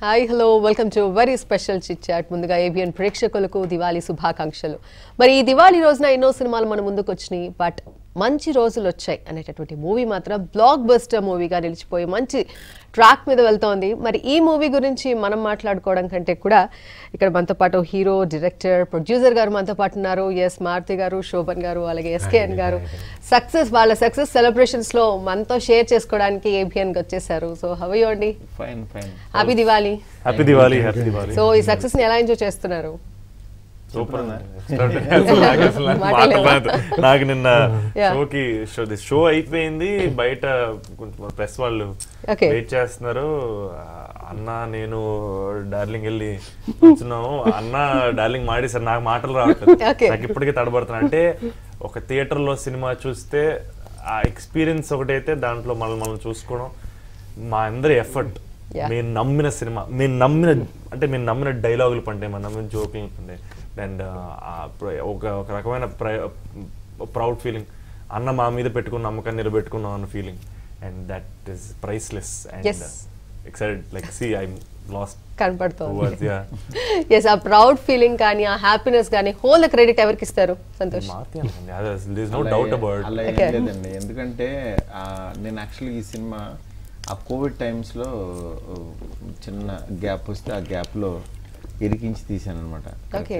Hi hello welcome to very special chit chat ముందుగా ABN ప్రేక్షకులకు దివాళీ శుభాకాంక్షలు మరి ఈ దివాళీ రోజున ఎన్నో సినిమాలు మన ముందుకు వచ్చినాయి బట్ మంచి రోజులు వచ్చాయి అనేటటువంటి మూవీ మాత్రం బ్లాక్ బస్టర్ మూవీగా నిలిచిపోయి మంచి ట్రాక్ మీద వెళ్తోంది మరి ఈ మూవీ గురించి మనం మాట్లాడుకోవడం కంటే కూడా ఇక్కడ మనతో పాటు హీరో డైరెక్టర్ ప్రొడ్యూసర్ గారు మనతో పాటు ఉన్నారు ఎస్ మారుతి గారు శోభన్ గారు అలాగే ఎస్కేఎన్ గారు సక్సెస్ వాళ్ళ సక్సెస్ సెలబ్రేషన్స్ లో మనతో షేర్ చేసుకోవడానికి ఏబిఎన్ వచ్చేసారు సో హవయో అండి fine fine happy Diwali happy Diwali happy Diwali so ఈ సక్సెస్ ని ఎలా ఎంజాయ్ చేస్తున్నారు సూపర్ మాటలేవా? నాకు నిన్న Yeah. షోకి షో అయిపోయింది బయట కొంచెం ప్రెస్ వాళ్ళు Okay. వెయిట్ చేస్తున్నారు ఆ, అన్న నేను డార్లింగ్ వెళ్ళి కూర్చున్నాము అన్న డార్లింగ్ మాడేసారు నాకు మాటలు రావట్లేదు Okay. నాకు ఇప్పటికీ తడబడుతున్నా అంటే ఒక థియేటర్ లో సినిమా చూస్తే ఆ ఎక్స్పీరియన్స్ ఒకటైతే దాంట్లో మనం మనం చూసుకోవడం మా అందరి ఎఫర్ట్ Yeah. మేము నమ్మిన సినిమా మేము నమ్మిన అంటే మేము నమ్మిన డైలాగులు పండే మేము నమ్మిన జోకులు పండే అండ్ ఒక ఒక రకమైన ప్రౌడ్ ఫీలింగ్ అన్న మా మీద పెట్టుకున్న నమ్మకాన్ని నిలబెట్టుకున్నాం అన్న feeling and that is priceless and Yes. Excited like see I last కనపడుతోంది ఎస్ ఆ ప్రౌడ్ ఫీలింగ్ కానీ ఆ హ్యాపీనెస్ కానీ హోల్ క్రెడిట్ ఎవరికి ఇస్తారు సంతోష్ నో డౌట్ అబౌట్ అలా ఏం Okay. లేదండి ఎందుకంటే ఆ, నేను యాక్చువల్లీ ఈ సినిమా ఆ కోవిడ్ టైమ్స్లో చిన్న గ్యాప్ వస్తే ఆ గ్యాప్లో ఇరికించి తీశాను అనమాట Okay.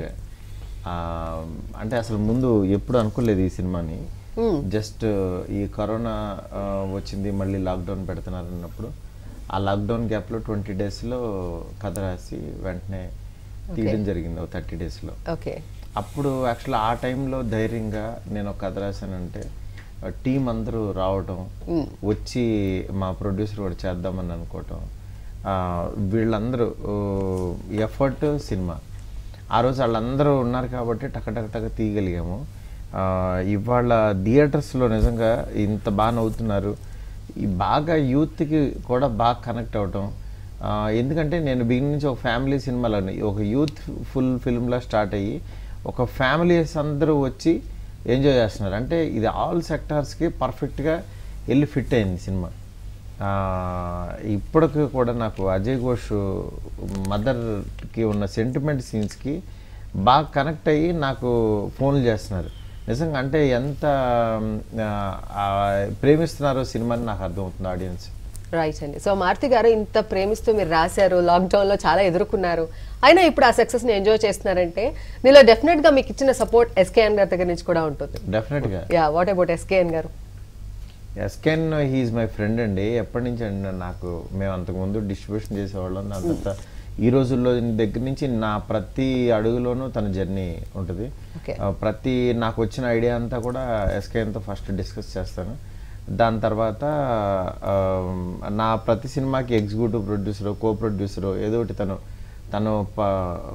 అంటే అసలు ముందు ఎప్పుడు అనుకోలేదు ఈ సినిమాని జస్ట్ ఈ కరోనా ఆ, వచ్చింది మళ్ళీ లాక్డౌన్ పెడుతున్నారు అన్నప్పుడు ఆ లాక్డౌన్ గ్యాప్లో ట్వంటీ డేస్లో కథ రాసి వెంటనే తీయడం జరిగింది ఒక థర్టీ డేస్లో ఓకే అప్పుడు యాక్చువల్ ఆ టైంలో ధైర్యంగా నేను ఒక కథ రాశానంటే టీం అందరూ రావటం వచ్చి మా ప్రొడ్యూసర్ కూడా చేద్దామని అనుకోవటం ఆ, వీళ్ళందరూ ఎఫర్ట్ సినిమా ఆ రోజు వాళ్ళందరూ ఉన్నారు కాబట్టి టక టక టక తీయగలిగాము ఆ, ఇవాళ థియేటర్స్లో నిజంగా ఇంత బాగా నవ్వుతున్నారు ఈ బాగా యూత్కి కూడా బాగా కనెక్ట్ అవటం ఆ, ఎందుకంటే నేను బిగిన్ నుంచి ఒక ఫ్యామిలీ సినిమాలో ఒక యూత్ ఫుల్ ఫిల్మ్లా స్టార్ట్ అయ్యి ఒక ఫ్యామిలీస్ అందరూ వచ్చి ఎంజాయ్ చేస్తున్నారు అంటే ఇది ఆల్ సెక్టార్స్కి పర్ఫెక్ట్గా వెళ్ళి ఫిట్ అయింది సినిమా ఆ, ఇప్పటికి కూడా నాకు అజయ్ ఘోష్ మదర్కి ఉన్న సెంటిమెంట్ సీన్స్కి బాగా కనెక్ట్ అయ్యి నాకు ఫోన్లు చేస్తున్నారు నిజంగా అంటే ఎంత ఆ, ఆ, ప్రేమిస్తున్నారో సినిమాని నాకు అర్థమవుతుంది ఆడియన్స్ రైట్ అండి సో మారుతి గారు ఇంత ప్రేమిస్తూ మీరు రాశారు లాక్డౌన్ లో చాలా ఎదుర్కొన్నారు అయినా ఇప్పుడు ఆ సక్సెస్ ని ఎంజాయ్ చేస్తున్నారంటే దీనిలో డెఫినెట్ గా మీకు ఇచ్చిన సపోర్ట్ ఎస్కేఎన్ గారి దగ్గర నుంచి కూడా ఉంటుంది డెఫినెట్గా యా వాట్ అబౌట్ ఎస్కేఎన్ గారు ఎస్కెన్ హీఈస్ మై ఫ్రెండ్ అండి ఎప్పటి నుంచి అండి నాకు మేము అంతకుముందు డిస్ట్రిబ్యూషన్ చేసేవాళ్ళం దాని తర్వాత ఈ రోజుల్లో దగ్గర నుంచి నా ప్రతి అడుగులోనూ తన జర్నీ ఉంటుంది Okay. ఆ, ప్రతి నాకు వచ్చిన ఐడియా అంతా కూడా ఎస్కేఎన్తో ఫస్ట్ డిస్కస్ చేస్తాను దాని తర్వాత ఆ, నా ప్రతి సినిమాకి ఎగ్జిక్యూటివ్ ప్రొడ్యూసరు కో ప్రొడ్యూసరు ఏదో ఒకటి తను తను ప-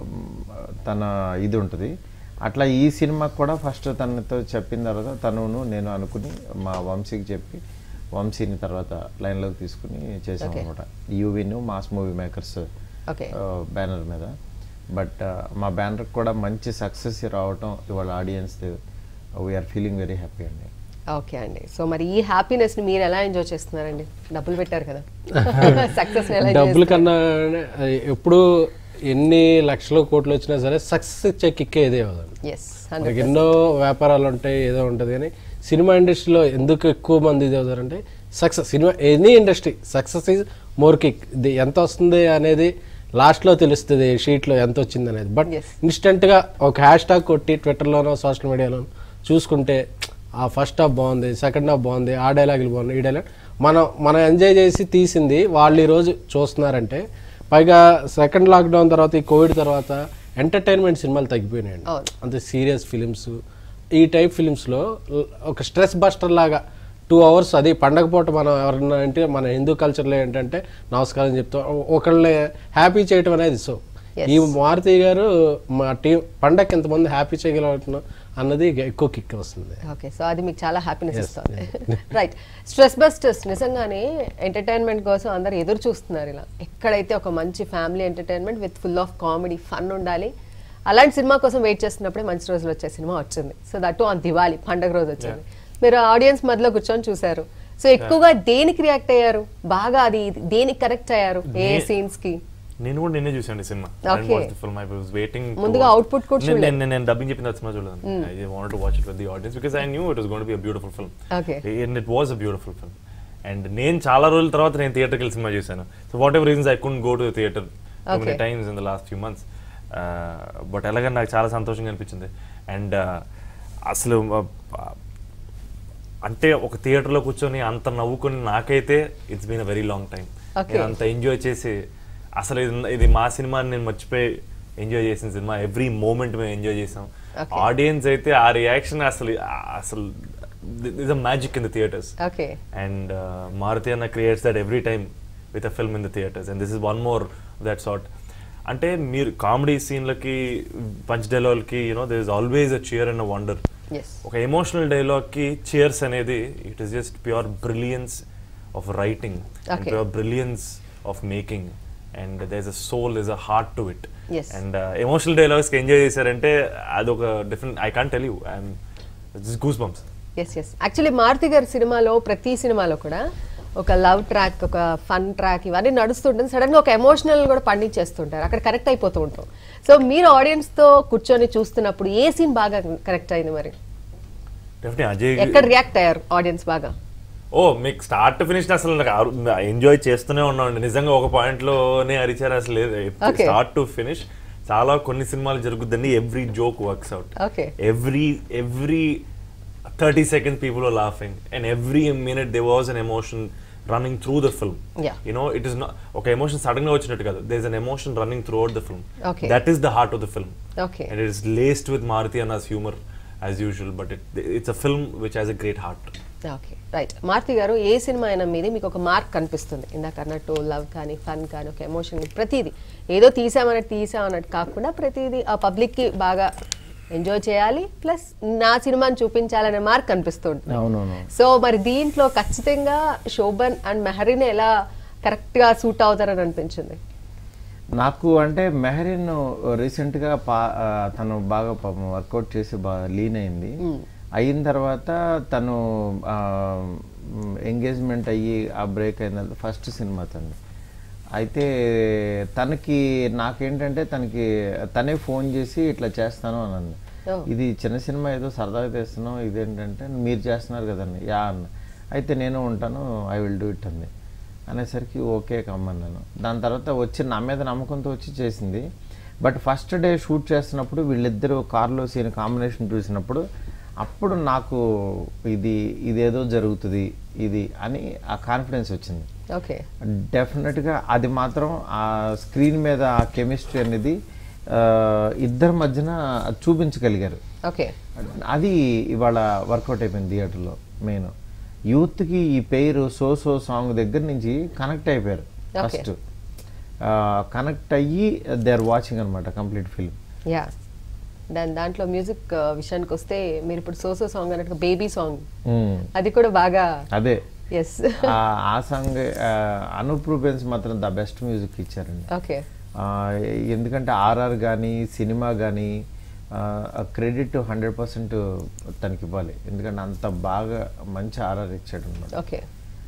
తన ఇది ఉంటుంది అట్లా ఈ సినిమాకి కూడా ఫస్ట్ తనతో చెప్పిన తర్వాత తనును నేను అనుకుని మా వంశీకి చెప్పి వంశీని తర్వాత లైన్లోకి తీసుకుని చేసాం Okay. అనమాట యూవిన్ mass movie makers okay banner మీద బట్ మా బ్యానర్ కూడా మంచి సక్సెస్ రావటం ఇవాళ audience we're feeling very happy అండి ఓకే అండి సో మరి ఈ హ్యాపీనెస్ ని మీరు ఎలా ఎంజాయ్ చేస్తున్నారండి డబ్బులు పెట్టారు కదా సక్సెస్ ఎలా డబ్బుల కన్నా ఎప్పుడు ఎన్ని లక్షలు కోట్లు వచ్చినా సరే సక్సెస్ ఇచ్చే కిక్కే ఇదే కదండి ఎస్ మనకి ఎన్నో వ్యాపారాలు ఉంటాయి ఏదో ఉంటుంది కానీ సినిమా ఇండస్ట్రీలో ఎందుకు ఎక్కువ మంది ఇది అవుతారంటే సక్సెస్ సినిమా any industry success is more kick ఇది ఎంత వస్తుంది అనేది లాస్ట్లో తెలుస్తుంది షీట్లో ఎంత వచ్చింది అనేది బట్ Yes. ఇన్స్టెంట్గా ఒక హ్యాష్ ట్యాగ్ కొట్టి ట్విట్టర్లోనో సోషల్ మీడియాలోనో చూసుకుంటే ఆ ఫస్ట్ హాఫ్ బాగుంది సెకండ్ హాఫ్ బాగుంది ఆ డైలాగులు బాగుంది ఈ డైలాగ్ మనం మనం ఎంజాయ్ చేసి తీసింది వాళ్ళు ఈరోజు చూస్తున్నారంటే పైగా సెకండ్ లాక్డౌన్ తర్వాత ఈ కోవిడ్ తర్వాత ఎంటర్టైన్మెంట్ సినిమాలు తగ్గిపోయినాయండి అవును. అంతే సీరియస్ ఫిలిమ్స్ ఈ టైప్ ఫిలిమ్స్లో ఒక స్ట్రెస్ బస్టర్ లాగా టూ అవర్స్ అది పండగ పూట మనం ఎవరన్నా అంటే మన హిందూ కల్చర్లో ఏంటంటే నమస్కారం చెప్తాం ఒకళ్ళని హ్యాపీ చేయటం అనేది సో Yes. ఈ మారుతి గారు మా టీం పండగకి ఎంతమంది హ్యాపీ చేయగలుగుతున్నాం అన్నది ఎక్కువ కిక్ వస్తుంది ఓకే సో అది మీకు చాలా హ్యాపీనెస్ Yes, ఇస్తుంది రైట్ స్ట్రెస్ బస్టర్స్ నిజంగానే ఎంటర్టైన్మెంట్ కోసం అందరు ఎదురు చూస్తున్నారు ఇలా ఎక్కడైతే ఒక మంచి family entertainment with full of comedy fun ఉండాలి అలాంటి సినిమా కోసం వెయిట్ చేస్తున్నప్పుడే మంచి రోజులు వచ్చే సినిమా వచ్చింది సో దట్ ఆన్ దివాళీ పండగ రోజు వచ్చింది మీరు ఆడియన్స్ మధ్యలో కూర్చొని చూశారు సో ఎక్కువగా దేనికి రియాక్ట్ అయ్యారు బాగా అది దేనికి కరెక్ట్ అయ్యారు ఏ సీన్స్ కి నేను కూడా నిన్నే చూసాను సినిమా Okay. Film I was waiting ముందుగా output కూడా చూడలేదు. నేను నేను డబ్బింగ్ చెప్పిన సినిమా చూడలేదు I want to watch it with the audience because I knew it was going to be a beautiful film Okay. And it was a beautiful film and నేను చాలా రోజుల తర్వాత నేను థియేటర్కి వెళ్ళి సినిమా చూసాను so what whatever reasons I could go to theatre many Okay. Times in the last few months but ఎలాగని నాకు చాలా సంతోషంగా అనిపించింది అండ్ అసలు uh, అంటే ఒక థియేటర్లో కూర్చొని అంత నవ్వుకొని నాకైతే it's been a very long time Okay. నేను అంత ఎంజాయ్ చేసి అసలు ఇది ఇది మా సినిమా అని నేను మర్చిపోయి ఎంజాయ్ చేసిన సినిమా ఎవ్రీ మూమెంట్ మేము ఎంజాయ్ చేసాం Okay. ఆడియన్స్ అయితే ఆ రియాక్షన్ అసలు అసలు is a magic in the theatres okay and Maruthi అన్న creates that every time with a film in the theatres and this is one more that sort అంటే మీరు comedy సీన్లకి పంచ్ డైలాగ్కి you know there is always a cheer and a wonder yes ఒక emotional డైలాగ్కి cheers అనేది it is just pure brilliance of writing Okay. Pure brilliance of making and there is a soul is a heart to it Yes. And emotional డైలాగ్స్కి enjoy చేశారంటే అదొక different I can't tell you I'm goose bumps yes yes actually Maruthi గారి సినిమాలో ప్రతి సినిమాలో కూడా ఒక love track ఒక ఫన్ ట్రాక్ ఇవన్నీ నడుస్తుంటుంది సడన్ గా ఒక ఎమోషనల్ కూడా పండించేస్తుంటారు అక్కడ కరెక్ట్ అయిపోతూ ఉంటాం సో మీరు ఆడియన్స్ తో కూర్చొని చూస్తున్నప్పుడు ఏ సీన్ బాగా కరెక్ట్ అయింది మరి డెఫినెట్లీ అజయ్ ఎక్కడ రియాక్ట్ అయ్యారు ఆడియన్స్ బాగా ఓ మీకు స్టార్ట్ ఫినిష్ అసలు నాకు ఎంజాయ్ చేస్తూనే ఉన్నామండి నిజంగా ఒక పాయింట్ లోనే అరిచారు అసలు లేదు Okay. స్టార్ట్ టు ఫినిష్ చాలా కొన్ని సినిమాలు జరుగుద్దండి every joke works out Okay. Every every thirty seconds people are laughing and every minute they was an emotion running through the film Yeah. You know it is ఒక emotion sudden గా వచ్చినట్టు కాదు there is an emotion running throughout the film Okay. That is the heart of the film okay and it is laced with Maruti Anna's humor as usual, but it, it's a film which has a great heart. Okay right Maruthi గారు ఏ cinema అయినా మీద మీకు ఒక mark కనిపిస్తుంది ఇందాక అన్నట్టు love కానీ ఫన్ కానీ ఒక ఎమోషన్ ప్రతిదీ ఏదో తీసామన్నట్టు తీసామన్నట్టు కాకుండా ప్రతిదీ ఆ పబ్లిక్ కి బాగా ఎంజాయ్ చేయాలి ప్లస్ నా సినిమాని చూపించాలనే మార్క్ కనిపిస్తుంది అవునవును సో మరి దీంట్లో ఖచ్చితంగా శోభన్ అండ్ మెహరీన్ ఎలా కరెక్ట్ గా సూట్ అవుతారని అనిపించింది నాకు అంటే మెహరీన్ రీసెంట్గా పా ఆ, తను బాగా పాపం వర్కౌట్ చేసి బాగా లీన్ అయింది అయిన తర్వాత తను ఎంగేజ్మెంట్ అయ్యి ఆ బ్రేక్ అయిన తర్వాత ఫస్ట్ సినిమా తను అయితే తనకి నాకేంటంటే తనకి తనే ఫోన్ చేసి ఇట్లా చేస్తాను అని అంది Oh. ఇది చిన్న సినిమా ఏదో సరదాగా చేస్తున్నాం ఇదేంటంటే మీరు చేస్తున్నారు కదండి యా అన్న అయితే నేను ఉంటాను ఐ విల్ డూ ఇట్ అంది అనేసరికి ఓకే కమ్మన్నాను దాని తర్వాత వచ్చి నా మీద నమ్మకంతో వచ్చి చేసింది బట్ ఫస్ట్ డే షూట్ చేస్తున్నప్పుడు వీళ్ళిద్దరూ కార్లో సీన్ కాంబినేషన్ చూసినప్పుడు అప్పుడు నాకు ఇది ఇదేదో జరుగుతుంది ఇది అని ఆ కాన్ఫిడెన్స్ వచ్చింది ఓకే డెఫినెట్గా అది మాత్రం ఆ స్క్రీన్ మీద ఆ కెమిస్ట్రీ అనేది ఆ, ఇద్దరి మధ్యన చూపించగలిగారు ఓకే అది ఇవాళ వర్కౌట్ అయిపోయింది థియేటర్లో మెయిన్ యూత్కి ఈ పేరు సో సో సాంగ్ దగ్గర నుంచి కనెక్ట్ అయిపోయారు Okay. ఫస్ట్ కనెక్ట్ అయ్యి దే ఆర్ వాచింగ్ అనమాట కంప్లీట్ ఫిల్మ్ యా దాని దాంట్లో మ్యూజిక్ విషయానికి వస్తే మీరు ఇప్పుడు సోసో సాంగ్ అన్నట్టు బేబీ సాంగ్ అది కూడా బాగా అదే ఎస్ ఆ- ఆ సాంగ్ అనూప్ రూబెన్స్ మాత్రం ద బెస్ట్ మ్యూజిక్ ఇచ్చారండి ఓకే ఆ, ఎందుకంటే ఆర్ఆర్ కానీ సినిమా కానీ క్రెడిట్ హండ్రెడ్ పర్సెంట్ తనకి ఇవ్వాలి ఎందుకంటే అంత బాగా మంచి ఆర్ఆర్ ఇచ్చాడు అనమాట ఓకే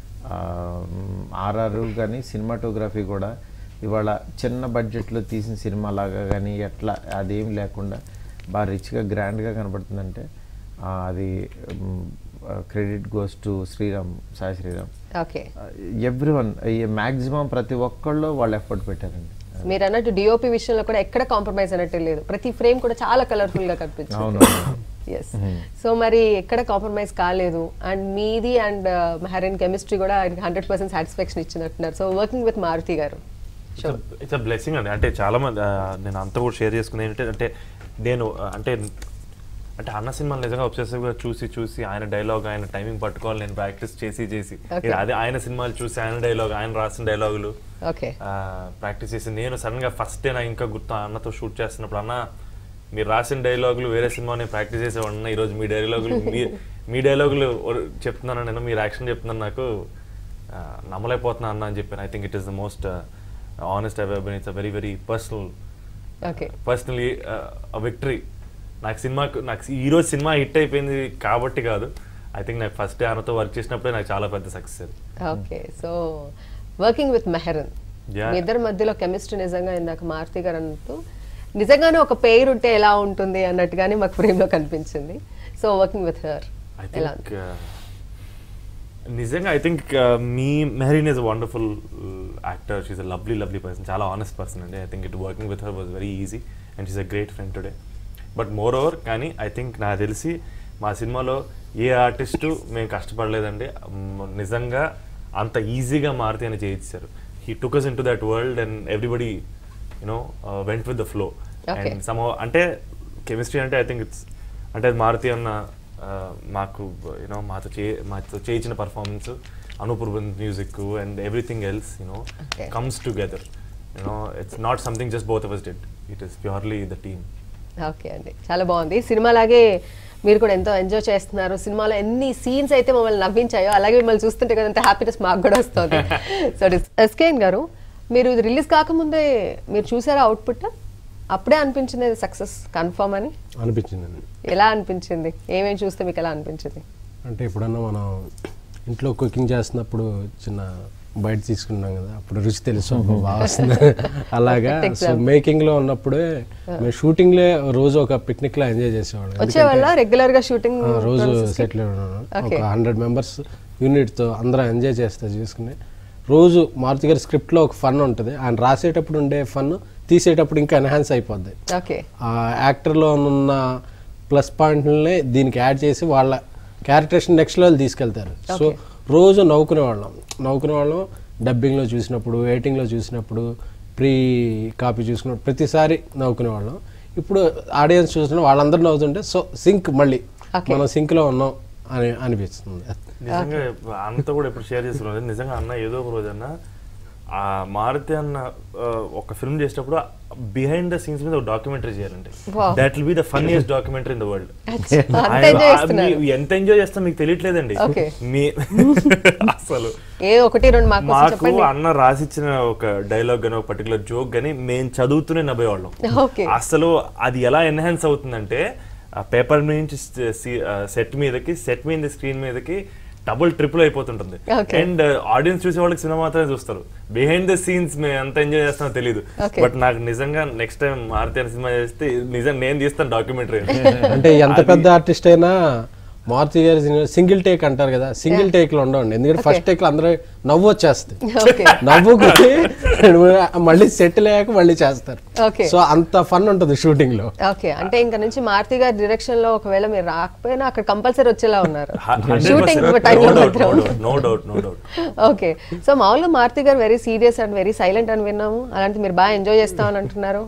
ఆర్ఆర్ కానీ సినిమాటోగ్రఫీ కూడా ఇవాళ చిన్న బడ్జెట్లో తీసిన సినిమా లాగా కానీ ఎట్లా అదేం లేకుండా బాగా రిచ్గా గ్రాండ్గా కనబడుతుందంటే ఆ, అది credit goes to Sriram Sai Sriram okay every one maximum ప్రతి ఒక్కళ్ళు వాళ్ళు ఎఫర్ట్ పెట్టారండి మీరు అన్నట్టు డిఓపి విషయంలో కూడా ఎక్కడ కాంప్రమైజ్ అన్నట్టు లేదు ప్రతి ఫ్రేమ్ కూడా చాలా కలర్ఫుల్ గా కనిపించింది అవును ఎస్ సో మరి ఎక్కడ కాంప్రమైజ్ కాలేదు అండ్ మీది అండ్ మెహరీన్ కెమిస్ట్రీ కూడా హండ్రెడ్ పర్సెంట్ సాటిస్ఫాక్షన్ ఇచ్చినట్టున్నారు సో వర్కింగ్ విత్ మారుతి గారు ఇట్స్ అ బ్లెస్సింగ్ అండి అంటే చాలా మంది ఆ, నేను అంతా కూడా షేర్ చేసుకునేది ఏంటంటే అంటే నేను ఆ, అంటే అంటే అన్న సినిమాలు నిజంగా obsessive గా చూసి చూసి ఆయన డైలాగ్ ఆయన టైమింగ్ పట్టుకోవాలి నేను ప్రాక్టీస్ చేసి చేసి Okay. అదే ఆయన సినిమాలు చూసి ఆయన డైలాగ్ ఆయన రాసిన డైలాగులు ఓకే ప్రాక్టీస్ చేసి నేను సడన్ గా ఫస్ట్ డే నాకు ఇంకా గుర్తు ఆ అన్నతో షూట్ చేస్తున్నప్పుడు అన్న మీరు రాసిన డైలాగులు వేరే సినిమా నేను ప్రాక్టీస్ చేసేవాడిన ఈరోజు మీ డైలాగులు మీ మీ డైలాగులు చెప్తున్నాను నేను మీరు యాక్షన్ చెప్తున్నాను నాకు ఆ, నమ్మలేకపోతున్నా అన్న అని చెప్పాను I think it is the most honest a vibe it's a very very personal okay personally victory నాకు సినిమాకు నాకు ఈ రోజు సినిమా హిట్ అయిపోయింది కాబట్టి కాదు ఐ థింక్ నాకు ఫస్ట్ డే అన్నతో వర్క్ చేసినప్పుడే నాకు చాలా పెద్ద సక్సెస్ అది okay so working with Mehreen Yeah. మీ ఇద్దరి మధ్యలో కెమిస్ట్రీ నిజంగా ఇందాక మారుతి గారు అన్నట్టు నిజంగానే ఒక పేరు ఉంటే ఎలా ఉంటుంది అన్నట్టుగానే మాకు ఫ్రేమ్ లో కనిపించింది so working with her I ఎలా థింక్ నిజంగా ఐ థింక్ మీ Mehreen is wonderful actor she's a lovely lovely person చాలా ఆనెస్ట్ పర్సన్ అండి I think it working with her was very easy and she's a great friend today but more ఓవర్ కానీ I think నాకు తెలిసి మా సినిమాలో ఏ artist మేము కష్టపడలేదండి మ్, నిజంగా అంత ఈజీగా మారుతి అని చేయించారు he took us into that world and everybody you know went with the flow Okay. And some అంటే కెమిస్ట్రీ అంటే ఐ థింక్ ఇట్స్ అంటే అది మారుతి అన్న ఆ, మాకు యూనో మాతో చే మాతో చేయించిన పర్ఫార్మెన్స్ అనూపర్ music and everything else you know Okay. Comes together you know it's not something just both ours us did it is purely the team okay అండి చాలా బాగుంది సినిమా లాగే మీరు కూడా ఎంతో ఎంజాయ్ చేస్తున్నారు సినిమాలో ఎన్ని సీన్స్ అయితే మమ్మల్ని నవ్వించాయో అలాగే మిమ్మల్ని చూస్తుంటే కదా అంత హ్యాపీనెస్ మాకు కూడా వస్తుంది సో ఎస్కేఎన్ గారు మీరు ఇది రిలీజ్ కాకముందే మీరు చూసారా అవుట్పుట్ అప్పుడే అనిపించింది సక్సెస్ కన్ఫర్మ్ అని అనిపించిందండి ఎలా అనిపించింది ఏమేమి చూస్తే మీకు ఎలా అనిపించింది అంటే ఎప్పుడన్నా మనం ఇంట్లో కుకింగ్ చేస్తున్నప్పుడు చిన్న బయట తీసుకున్నాం కదా అప్పుడు రుచి తెలుసు అబ్బో బాగా వస్తుంది అలాగా Perfect సో example. మేకింగ్ లో ఉన్నప్పుడే మేము షూటింగ్ లే రోజు ఒక పిక్నిక్ లా ఎంజాయ్ చేసేవాళ్ళం వచ్చేవాళ్ళ రెగ్యులర్ గా షూటింగ్ ఆ, రోజు సెటిల్ ఉన్నాను Okay. ఒక హండ్రెడ్ మెంబర్స్ యూనిట్తో అందరం ఎంజాయ్ చేస్తా చూసుకుని రోజు మారుతి గారి స్క్రిప్ట్లో ఒక ఫన్ ఉంటుంది ఆయన రాసేటప్పుడు ఉండే ఫన్ తీసేటప్పుడు ఇంకా ఎన్హాన్స్ అయిపోద్ది ఓకే ఆ యాక్టర్లో ఉన్న ప్లస్ పాయింట్లనే దీనికి యాడ్ చేసి వాళ్ళ క్యారెక్టరేషన్ నెక్స్ట్ లెవెల్ తీసుకెళ్తారు సో రోజు నవ్వుకునే వాళ్ళం నవ్వుకునే వాళ్ళం డబ్బింగ్లో చూసినప్పుడు ఎయిటింగ్లో చూసినప్పుడు ప్రీ కాపీ చూసినప్పుడు ప్రతిసారి నవ్వుకునే వాళ్ళం ఇప్పుడు ఆడియన్స్ చూసిన వాళ్ళందరూ నవ్వుతుంటే సో సింక్ మళ్ళీ Okay. మనం సింక్లో ఉన్నాం అని అనిపిస్తుంది నిజంగా అంత కూడా ఇప్పుడు షేర్ చేసుకున్నాను నిజంగా అన్న ఏదో ఒక రోజు అన్న ఆ మారుతి అన్న ఆ, ఒక ఫిల్మ్ చేసేటప్పుడు బిహైండ్ ద సీన్స్ మీద ఒక డాక్యుమెంటరీ చేయాలండి Wow. That will be the funniest documentary in the world అంత ఎంజాయ్ చేస్తున్నారు ఎంత ఎంజాయ్ చేస్తాం మీకు తెలియట్లేదండి Okay. మీ అసలు ఏ ఒకటి రెండు మాకు కొంచెం మాకు చెప్పండి అన్న రాసిచ్చిన ఒక డైలాగ్ గానీ ఒక పర్టికులర్ జోక్ గానీ మేము చదువుతూనే నవ్వేవాళ్ళం ఓకే అసలు అది ఎలా ఎన్హాన్స్ అవుతుందంటే ఆ పేపర్ నుంచి సెట్ మీదకి సెట్ మీద స్క్రీన్ మీదకి డబుల్ ట్రిపుల్ అయిపోతుంటుంది Okay. అండ్ ఆడియన్స్ చూసే వాళ్ళకి సినిమా మాత్రమే చూస్తారు బిహైండ్ ద సీన్స్ మేము ఎంత ఎంజాయ్ చేస్తామో తెలియదు Okay. బట్ నాకు నిజంగా నెక్స్ట్ టైం మారుతి అనే సినిమా చేస్తే నిజం నేను తీస్తాను డాక్యుమెంటరీ అంటే ఎంత పెద్ద ఆర్టిస్ట్ అయినా మారుతి గారి సింగిల్ టేక్ అంటారు కదా సింగిల్ టేక్ లో ఉండవండి ఎందుకంటే ఫస్ట్ టేక్ లో అందరూ నవ్వు వచ్చేస్తుంది ఓకే నవ్వుకుని మళ్ళీ సెటిల్ అయ్యాక మళ్ళీ చేస్తారు ఓకే సో అంత ఫన్ ఉంటుంది షూటింగ్ లో ఓకే అంటే ఇంకా నుంచి మారుతి గారి డైరెక్షన్ లో ఒకవేళ మీరు రాకపోయినా అక్కడ కంపల్సరీ వచ్చేలా ఉన్నారు shooting time no doubt no doubt no doubt okay so Maruthi మారుతి గారు very serious and very silent అని విన్నాము అలాంటి మీరు బాగా ఎంజాయ్ చేస్తామని అంటున్నారు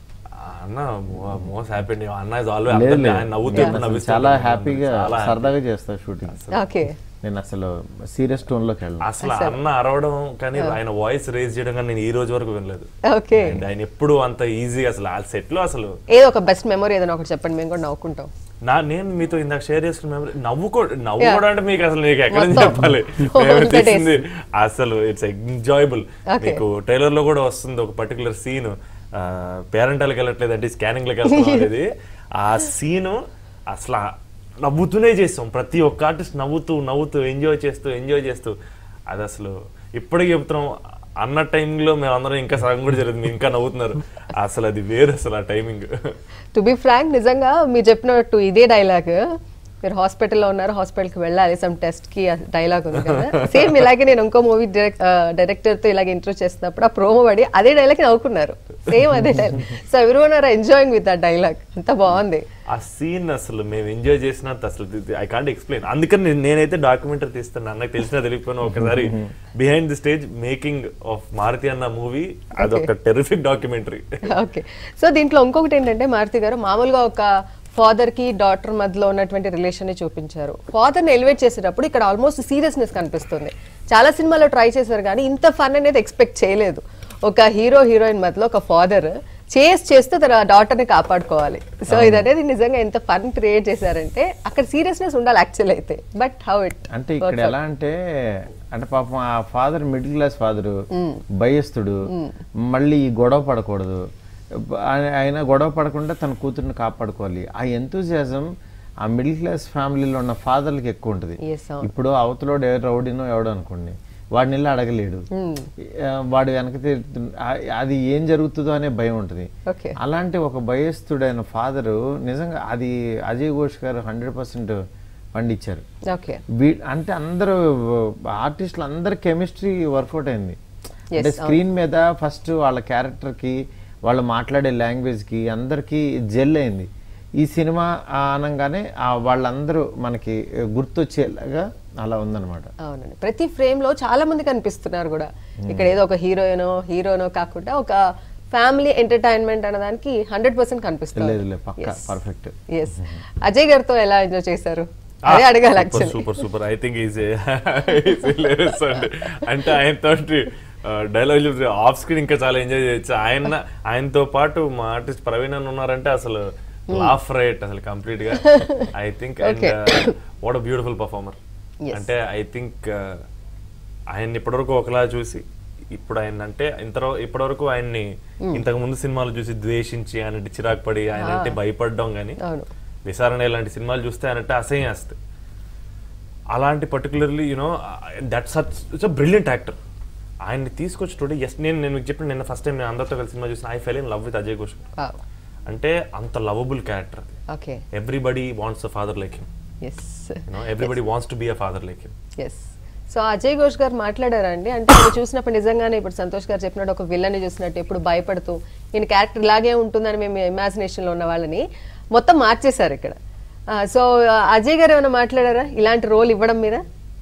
అన్న మోస్ట్ హ్యాపీ అండి అన్న ఇస్ ఆల్వేస్ లేదు, అందరినీ లేదు. ఆయన నవ్వుతూ నేను అసలు నవ్విస్తూ చాలా ఉంటాడు. హ్యాపీగా చాలా happy. సరదాగా చేస్తా షూటింగ్ ఓకే నేను అసలు సీరియస్ టోన్ లోకి వెళ్ళను అసలు అన్న అరవడం కానీ ఆయన వాయిస్ రేజ్ చేయడం కానీ నేను ఈ రోజు వరకు వినలేదు ఓకే And ఆయన ఎప్పుడు అంత ఈజీ అసలు ఆ సెట్ లో అసలు ఏదో ఒక బెస్ట్ మెమరీ ఏదైనా ఒకటి చెప్పండి మేము కూడా నవ్వుకుంటాం నా నేను మీతో ఇందాక షేర్ చేసుకున్న memory, నవ్వుకో నవ్వుకోవడం అంటే మీకు అసలు మీకు ఎక్కడ నుంచి మొత్తం. చెప్పాలి All మేము the days. తీసింది అసలు ఇట్స్ ఎంజాయబుల్ Okay. మీకు ట్రైలర్ లో కూడా వస్తుంది ఒక పర్టికులర్ సీన్ పేరెంటాలకు వెళ్ళట్లేదు అంటే స్కానింగ్ లకి వెళ్తున్నాం అనేది ఆ సీను అసలు ఆ నవ్వుతూనే చేస్తాం ప్రతి ఒక్క ఆర్టిస్ట్ నవ్వుతూ నవ్వుతూ ఎంజాయ్ చేస్తూ ఎంజాయ్ చేస్తూ అది అసలు ఇప్పటికీ చెప్తున్నాం అన్న టైంలో మేము అందరం ఇంకా సగం కూడా జరుగుతుంది మీరు ఇంకా నవ్వుతున్నారు అసలు అది వేరు అసలు ఆ టైమింగ్ టు బి ఫ్రాంక్ నిజంగా మీరు చెప్పినట్టు ఇదే డైలాగ్ మీరు హాస్పిటల్లో ఉన్నారు హాస్పిటల్కి వెళ్ళాలి సమ్ టెస్ట్ కి డైలాగ్ ఉంది కదా సేమ్ ఇలాగే నేను ఇంకో మూవీ డైరెక్టర్ తో ఇలాగే ఇంట్రో చేస్తున్నప్పుడు ఆ ప్రోమో పడి అదే డైలాగ్ నవ్వుకున్నారు సేమ్ అదే dialogue so every one are enjoying with that dialogue అంత బాగుంది ఆ సీన్ అసలు మేము ఎంజాయ్ చేసినంత అసలు ఐ కాంట్ ఎక్స్ప్లెయిన్ అందుకని నేను- నేనైతే డాక్యుమెంటరీ తీస్తాను అన్నకు తెలిసినా తెలియకపోయినా ఒకసారి behind the stage making of Maruthi అన్న మూవీ అదొక టెరిఫిక్ డాక్యుమెంటరీ ఓకే సో దీంట్లో ఇంకొకటి ఏంటంటే మారుతి గారు మామూలుగా ఒక ఫాదర్ కి డాటర్ మధ్యలో ఉన్నటువంటి రిలేషన్ ని చూపించారు ఫాదర్ ని ఎలివేట్ చేసేటప్పుడు ఇక్కడ ఆల్మోస్ట్ సీరియస్నెస్ కనిపిస్తుంది చాలా సినిమాలో ట్రై చేశారు కానీ ఇంత ఫన్ అనేది ఎక్స్పెక్ట్ చేయలేదు ఒక హీరో హీరోయిన్ మధ్యలో ఒక ఫాదర్ చేస్ చేస్తూ తన డాటర్ ని కాపాడుకోవాలి సో ఇది అనేది నిజంగా ఎంత ఫన్ క్రియేట్ చేశారంటే అక్కడ సీరియస్నెస్ ఉండాలి యాక్చువల్ అయితే బట్ హౌ ఇట్ అంటే ఇక్కడ ఎలా అంటే అంటే పాపం ఆ ఫాదర్ మిడిల్ క్లాస్ ఫాదరు భయస్తుడు మళ్ళీ ఈ గొడవ పడకూడదు ఆయ- ఆయన గొడవ పడకుండా తన కూతుర్ని కాపాడుకోవాలి ఆ ఎంతూజియాజం ఆ మిడిల్ క్లాస్ ఫ్యామిలీలో ఉన్న ఫాదర్లకి ఎక్కువ ఉంటుంది Yes, అవును. ఇప్పుడు అవతలోడు ఏ రౌడీనో ఎవడో అనుకోండి వాడిని వెళ్ళి అడగలేడు ఆ, వాడు వెనక తిరుగుతు- ఆ- అది ఏం జరుగుతుందో అనే భయం ఉంటుంది ఓకే అలాంటి ఒక భయస్థుడైన ఫాదరు నిజంగా అది అజయ్ ఘోష్ గారు హండ్రెడ్ పర్సెంట్ పండించారు ఓకే వీ అంటే అందరూ ఆర్టిస్టులు అందరి కెమిస్ట్రీ వర్కౌట్ అయింది అంటే స్క్రీన్ మీద ఫస్ట్ వాళ్ళ క్యారెక్టర్కి వాళ్ళు మాట్లాడే లాంగ్వేజ్కి అందరికీ జెల్ అయింది ఈ సినిమా అనగానే ఆ వాళ్ళందరూ మనకి గుర్తొచ్చేలాగా అలా ఉందన్నమాట అవునండి ప్రతి ఫ్రేమ్ లో చాలా మంది కనిపిస్తున్నారు కూడా ఇక్కడ ఏదో ఒక హీరోయినో హీరోనో కాకుండా ఒక ఫ్యామిలీ ఎంటర్టైన్మెంట్ అనడానికి హండ్రెడ్ పర్సెంట్ కనిపిస్తుంది లేదు పక్క పర్ఫెక్ట్ ఎస్ అజయ్ గారితో ఎలా ఎంజాయ్ చేశారు అదే అడగాలి actually super super I think is అండి అంటే ఆయనతో డైలాగ్ చూసి ఆఫ్ స్క్రీన్ ఇంకా చాలా ఎంజాయ్ చేయొచ్చు ఆయన ఆయనతో పాటు మా ఆర్టిస్ట్ ప్రవీణ్ అని ఉన్నారంటే అసలు లాఫ్ రైట్ అసలు కంప్లీట్ గా I think and what a beautiful performer Yes. అంటే ఐ థింక్ ఆయన ఇప్పటివరకు ఒకలా చూసి ఇప్పుడు ఆయన అంటే ఇంత ఇప్పటివరకు ఆయన్ని ఇంతకు ముందు సినిమాలు చూసి ద్వేషించి ఆయన అంటే చిరాకు పడి ఆయన అంటే భయపడడం కానీ అవును విచారణ ఇలాంటి సినిమాలు చూస్తే ఆయన అంటే అసహ్యం వేస్తాయి అలాంటి particularly you know that such it's a brilliant actor ఆయన్ని తీసుకొచ్చి టుడే ఎస్ నేను నేను మీకు చెప్పిన నిన్న ఫస్ట్ టైం నేను అందరితో కలిసి సినిమా చూసిన I fell in love with Ajay Ghosh అంటే అంత లవబుల్ క్యారెక్టర్ అది okay everybody wants a father like him yes you know everybody wants to be a father like him yes so Ajay Ghosh గారు మాట్లాడారండి అంటే ఆయన చూసినప్పుడు నిజంగానే ఇప్పుడు సంతోష్ గారు చెప్పినట్టు ఒక విల్లని చూసినట్టు ఎప్పుడు భయపడుతూ ఈయన క్యారెక్టర్ ఇలాగే ఉంటుందని మేము imagination లో ఉన్న వాళ్ళని మొత్తం మార్చేశారు ఇక్కడ సో అజయ్ గారు ఏమైనా మాట్లాడారా ఇలాంటి రోల్ ఇవ్వడం మీద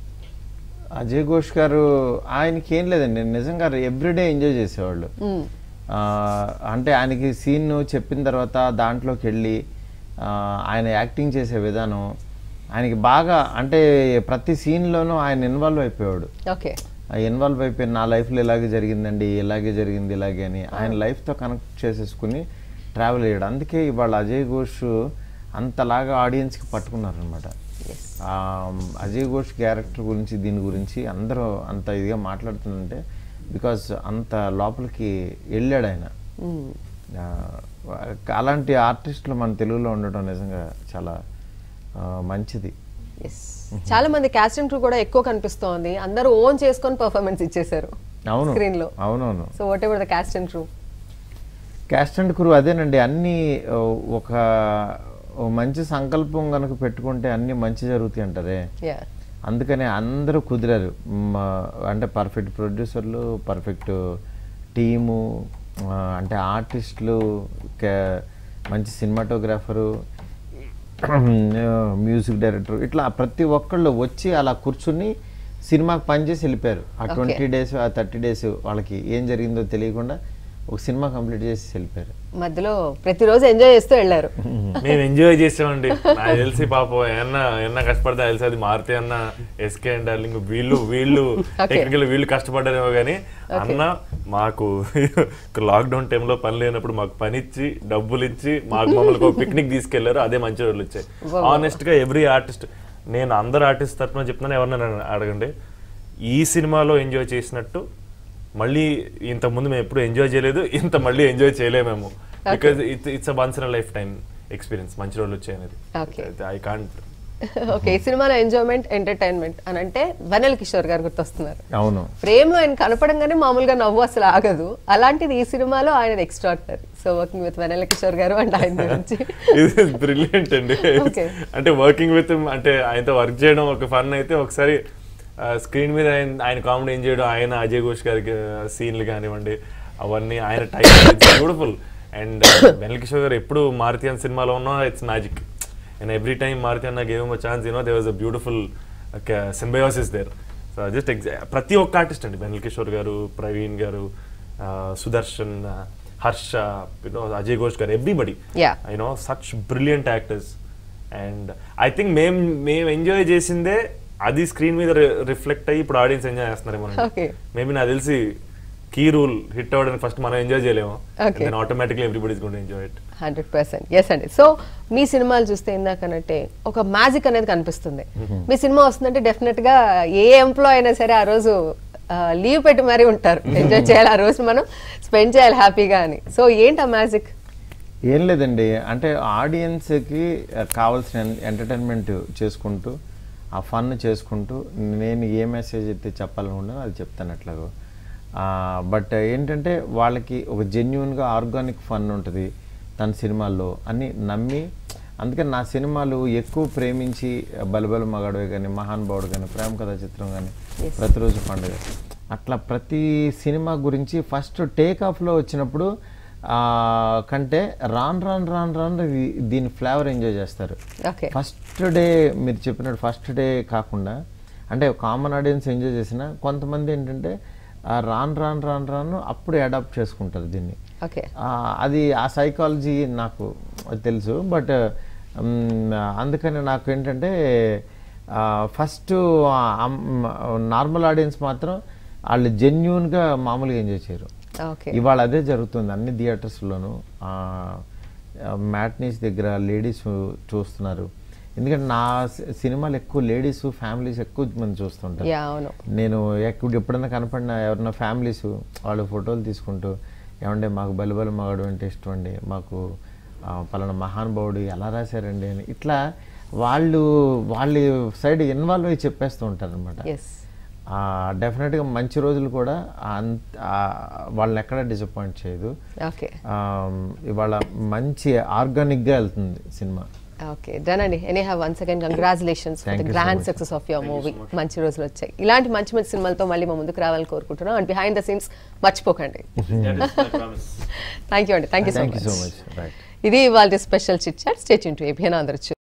అజయ్ ఘోష్ గారు ఆయనకి ఏం లేదండి నిజంగా ఎవ్రీడే ఎంజాయ్ చేసేవాళ్ళు ఆ, అంటే ఆయనకి సీన్ చెప్పిన తర్వాత దాంట్లోకి వెళ్ళి ఆ, ఆయన యాక్టింగ్ చేసే విధానం ఆయనకి బాగా అంటే ప్రతి సీన్లోనూ ఆయన ఇన్వాల్వ్ అయిపోయాడు ఓకే ఆ ఇన్వాల్వ్ అయిపోయి నా లైఫ్లో ఇలాగే జరిగిందండి ఇలాగే జరిగింది ఇలాగే అని ఆయన లైఫ్తో కనెక్ట్ చేసేసుకుని ట్రావెల్ అయ్యాడు అందుకే ఇవాళ అజయ్ ఘోష్ అంతలాగా ఆడియన్స్కి పట్టుకున్నారనమాట అజయ్ ఘోష్ క్యారెక్టర్ గురించి దీని గురించి అందరూ అంత ఇదిగా మాట్లాడుతుందంటే బికాజ్ అంత లోపలికి వెళ్ళాడు ఆయన ఆ, అలాంటి ఆర్టిస్టులు మన తెలుగులో ఉండటం నిజంగా చాలా ఆ, మంచిది ఎస్ చాలా మంది క్యాస్ట్ అండ్ క్రూ కూడా ఎక్కువ కనిపిస్తోంది అందరూ ఓన్ చేసుకొని పర్ఫార్మెన్స్ ఇచ్చేశారు అవును స్క్రీన్ లో అవునవును so what ever the cast and crew cast and crew అదేనండి అన్నీ ఓ, ఒక ఓ మంచి సంకల్పం కనుక పెట్టుకుంటే అన్నీ మంచి జరుగుతాయి అంటారే యా అందుకనే అందరూ కుదిరారు మ, అంటే పర్ఫెక్ట్ ప్రొడ్యూసర్లు పర్ఫెక్ట్ టీము ఆ, అంటే ఆర్టిస్టులు కే- మంచి సినిమాటోగ్రాఫరు మ్యూజిక్ డైరెక్టర్ ఇట్లా ప్రతి ఒక్కళ్ళు వచ్చి అలా కూర్చుని సినిమాకి పనిచేసి వెళ్ళిపోయారు ఆ ట్వంటీ డేస్ ఆ థర్టీ డేస్ వాళ్ళకి ఏం జరిగిందో తెలియకుండా ఒక సినిమా కంప్లీట్ చేసి వెళ్ళిపోయారు మధ్యలో ప్రతిరోజు ఎంజాయ్ చేస్తూ వెళ్ళారు మేము ఎంజాయ్ చేసామండి నాకు తెలిసి పాపం ఏమన్నా ఏమన్నా కష్టపడితే తెలిసి అది మారుతి అన్న ఎస్కే అండ్ డార్లింగ్ వీళ్ళు వీళ్ళు టెక్నికల్ వీళ్ళు కష్టపడ్డారేమో కానీ అన్న మాకు లాక్డౌన్ టైంలో పని లేనప్పుడు మాకు పని ఇచ్చి డబ్బులు ఇచ్చి మాకు మమ్మల్ని ఒక పిక్నిక్ తీసుకెళ్లారు అదే మంచి రోజులు వచ్చాయి ఆనెస్ట్ గా ఎవ్రీ ఆర్టిస్ట్ నేను అందరు ఆర్టిస్ట్ తరఫున చెప్తున్నాను ఎవరినైనా అడగండి ఈ సినిమాలో ఎంజాయ్ చేసినట్టు మళ్ళీ ఇంత ముందు మేము ఎప్పుడు ఎంజాయ్ చేయలేదు ఇంత మళ్ళీ ఎంజాయ్ చేయలేమేమో because it's it's a once in life time experience మంచి రోజులు వచ్చాయి అనేది Okay. ఐ కాంట్ ఓకే ఈ సినిమాలో ఎంజాయ్మెంట్ ఎంటర్టైన్మెంట్ అని అంటే వనల్ కిషోర్ గారు గుర్తొస్తున్నారు అవును ఫ్రేమ్ లో ఆయన కనపడంగానే మామూలుగా నవ్వు అసలు ఆగదు అలాంటిది ఈ సినిమాలో ఆయన extraordinary so working with Vennela Kishore గారు అండ్ ఆయన గురించి ఇది బ్రిలియంట్ అండి Okay. అంటే వర్కింగ్ విత్ అంటే ఆయనతో వర్క్ చేయడం ఒక ఫన్ అయితే ఒకసారి స్క్రీన్ మీద ఆయన ఆయన కామెడీ ఏం చేయడం ఆయన అజయ్ ఘోష్ గారికి సీన్లు కానివ్వండి అవన్నీ ఆయన type beautiful and Vennela Kishore గారు ఎప్పుడు మారుతి అన్న సినిమాలో ఉన్నా it's magic and every time Maruthi అన్న game chance you know they was a beautiful symbiosis there so just ఎగ్జా ప్రతి ఒక్క ఆర్టిస్ట్ అండి వెనల్ కిషోర్ గారు ప్రవీణ్ గారు సుదర్శన్ హర్ష యూనో అజయ్ ఘోష్ గారు everybody Yeah. I know such brilliant actors and I think మేం మేము ఎంజాయ్ చేసిందే అది స్క్రీన్ మీద రిఫ్లెక్ట్ అయ్యి ఇప్పుడు ఆడియన్స్ ఎంజాయ్ చేస్తున్నారేమో Okay. మేబీ నాకు తెలిసి కీ రూల్ హిట్ అవ్వడానికి ఫస్ట్ మనం ఎంజాయ్ చేయలేము Okay. Then automatically everybody's gonna enjoy it hundred percent yes అండి సో మీ సినిమాలు చూస్తే ఇందాకనంటే ఒక మ్యాజిక్ అనేది కనిపిస్తుంది మీ సినిమా వస్తుందంటే డెఫినెట్ గా ఏ ఎంప్లాయ్ అయినా సరే ఆ రోజు లీవ్ పెట్టి మరీ ఉంటారు ఎంజాయ్ చేయాలి ఆ రోజు మనం స్పెండ్ చేయాలి హ్యాపీగా అని సో ఏంటి ఆ మ్యాజిక్ ఏం లేదండి అంటే ఆడియన్స్కి కావాల్సిన ఎంటర్టైన్మెంట్ చేసుకుంటూ ఆ ఫన్ చేసుకుంటూ నేను ఏ మెసేజ్ అయితే చెప్పాలనుకున్నానో అది చెప్తాను ఎట్లాగో బట్ ఏంటంటే వాళ్ళకి ఒక జెన్యున్గా ఆర్గానిక్ ఫన్ ఉంటుంది తన సినిమాల్లో అని నమ్మి అందుకని నా సినిమాలు ఎక్కువ ప్రేమించి బలబల మగాడవే కానీ మహానుభావుడు కానీ ప్రేమ కథా చిత్రం కానీ ప్రతిరోజు పండుగ అట్లా ప్రతి సినిమా గురించి ఫస్ట్ టేక్ ఆఫ్లో వచ్చినప్పుడు ఆ, కంటే రాన్ రాన్ రాన్ రాన్ ఇది- దీని ఫ్లేవర్ ఎంజాయ్ చేస్తారు ఓకే ఫస్ట్ డే మీరు చెప్పినట్టు ఫస్ట్ డే కాకుండా అంటే కామన్ ఆడియన్స్ ఎంజాయ్ చేసిన కొంతమంది ఏంటంటే ఆ రాన్ రాన్ రాన్ రాను అప్పుడు అడాప్ట్ చేసుకుంటారు దీన్ని ఓకే ఆ, అది ఆ సైకాలజీ నాకు తెలుసు బట్ అందుకని నాకు ఏంటంటే ఫస్ట్ నార్మల్ ఆడియన్స్ మాత్రం వాళ్ళు జెన్యున్గా మామూలుగా ఎంజాయ్ చేయరు ఓకే ఇవాళ అదే జరుగుతుంది అన్ని థియేటర్స్లోనూ మ్యాట్నీస్ దగ్గర లేడీస్ చూస్తున్నారు ఎందుకంటే నా సి- సినిమాలు ఎక్కువ లేడీస్ ఫ్యామిలీస్ ఎక్కువ మంది చూస్తుంటారు యా అవును నేను ఎక్కడ ఎప్పుడైనా కనపడిన ఎవరైనా ఫ్యామిలీస్ వాళ్ళు ఫోటోలు తీసుకుంటూ ఏమంటే మాకు బలిబలి మగాడు అంటే ఇష్టం అండి మాకు ఆ, పలానా మహానుభావుడు ఎలా రాశారండి అని ఇట్లా వాళ్ళు వాళ్ళ సైడ్ ఇన్వాల్వ్ అయ్యి చెప్పేస్తూ ఉంటారు అనమాట ఎస్ డెఫినెట్గా మంచి రోజులు కూడా అంత ఆ, వాళ్ళని ఎక్కడ డిసప్పాయింట్ చేయదు ఓకే ఆ, ఇవాళ మంచి ఆర్గానిక్గా వెళ్తుంది సినిమా ఓకే డన్ అండి any have once again congratulations Thank you so grand much. Success of your movie మంచి రోజులు వచ్చాయి ఇలాంటి మంచి మంచి సినిమాలతో మళ్ళీ మా ముందుకు రావాలని కోరుకుంటున్నాం అండ్ బిహైండ్ ద సీన్స్ మర్చిపోకండి థ్యాంక్ యూ అండి thank you so thank you so much much right ఇది ఇవాళ special chit chat stay tuned to ABN అందరూ